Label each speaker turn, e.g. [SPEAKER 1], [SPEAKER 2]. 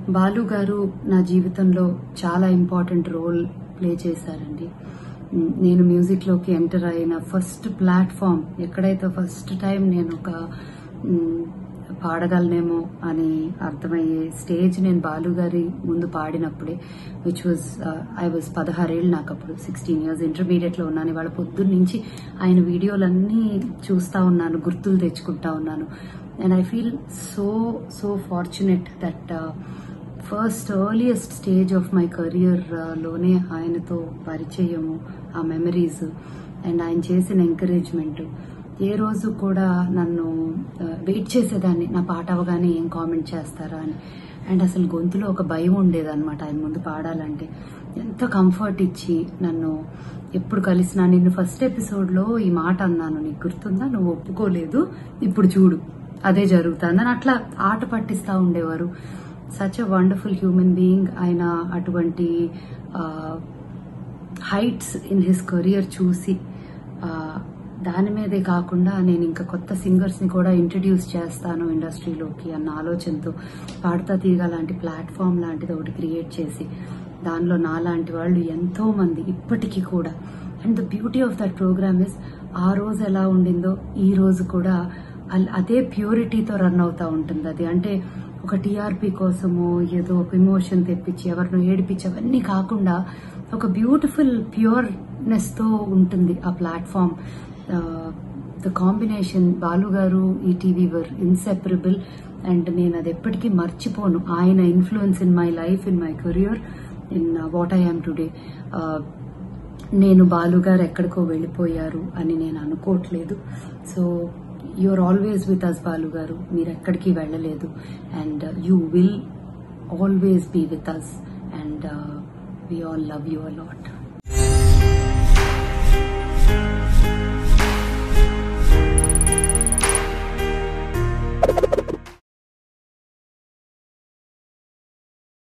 [SPEAKER 1] బాలు గారు నా జీవితంలో చాలా ఇంపార్టెంట్ రోల్ ప్లే చేశారండి మ్, నేను మ్యూజిక్ లోకి ఎంటర్ అయిన ఫస్ట్ ప్లాట్ఫామ్ ఎక్కడైతే ఫస్ట్ టైం నేను ఒక మ్, పాడగలనేమో అని అర్థమయ్యే స్టేజ్ నేను బాలు గారి ముందు పాడినప్పుడే విచ్ వాజ్ ఐ వాజ్ పదహారేళ్ళు నాకు అప్పుడు సిక్స్టీన్ ఇయర్స్ ఇంటర్మీడియట్ లో ఉన్నాను వాళ్ళ పొద్దున్న నుంచి ఆయన వీడియోలన్నీ చూస్తా ఉన్నాను గుర్తులు తెచ్చుకుంటా ఉన్నాను and I feel so so fortunate that first earliest stage of my career లోనే ఆయనతో పరిచయము ఆ మెమరీస్ అండ్ ఆయన చేసిన ఎంకరేజ్మెంట్ ఏ రోజు కూడా నన్ను వెయిట్ చేసేదాన్ని నా పాట అవగానే ఏం కామెంట్ చేస్తారా అని అండ్ అసలు గొంతులో ఒక భయం ఉండేదన్నమాట ఆయన ముందు పాడాలంటే ఎంత కంఫర్ట్ ఇచ్చి నన్ను ఎప్పుడు కలిసినా నిన్ను ఫస్ట్ ఎపిసోడ్ లో ఈ మాట అన్నాను నీకు గుర్తుందా నువ్వు ఒప్పుకోలేదు ఇప్పుడు చూడు అదే జరుగుతుందని అట్లా ఆట పట్టిస్తా ఉండేవారు such a wonderful human being ఆయన అటువంటి హైట్స్ ఇన్ హిస్ కెరియర్ చూసి ఆ, దాని మీదే కాకుండా నేను ఇంకా కొత్త సింగర్స్ ని కూడా ఇంట్రడ్యూస్ చేస్తాను ఇండస్ట్రీలోకి అన్న ఆలోచనతో పాడతా తీగ లాంటి ప్లాట్ఫామ్ లాంటిది ఒకటి క్రియేట్ చేసి దానిలో నాలాంటి వాళ్ళు ఎంతో మంది ఇప్పటికీ కూడా and the beauty of that program is ఆ రోజు ఎలా ఉండిందో ఈ రోజు కూడా అల్- అదే ప్యూరిటీతో రన్ అవుతా ఉంటుంది అది అంటే ఒక టీఆర్పీ కోసమో ఏదో ఒక ఇమోషన్ తెప్పించి ఎవరినో ఏడిపించి అవన్నీ కాకుండా ఒక బ్యూటిఫుల్ ప్యూర్నెస్ తో ఉంటుంది ఆ ప్లాట్ఫామ్ ద కాంబినేషన్ బాలు గారు ఈ టీవీ వర్ ఇన్సెపరబుల్ అండ్ నేను అది ఎప్పటికీ మర్చిపోను ఆయన influence in my life in my career in what I am today నేను బాలు గారు ఎక్కడికో వెళ్ళిపోయారు అని నేను అనుకోవట్లేదు so you're always with us Balu garu మీరు ఎక్కడికి వెళ్ళలేదు and you will always be with us and we all love you allot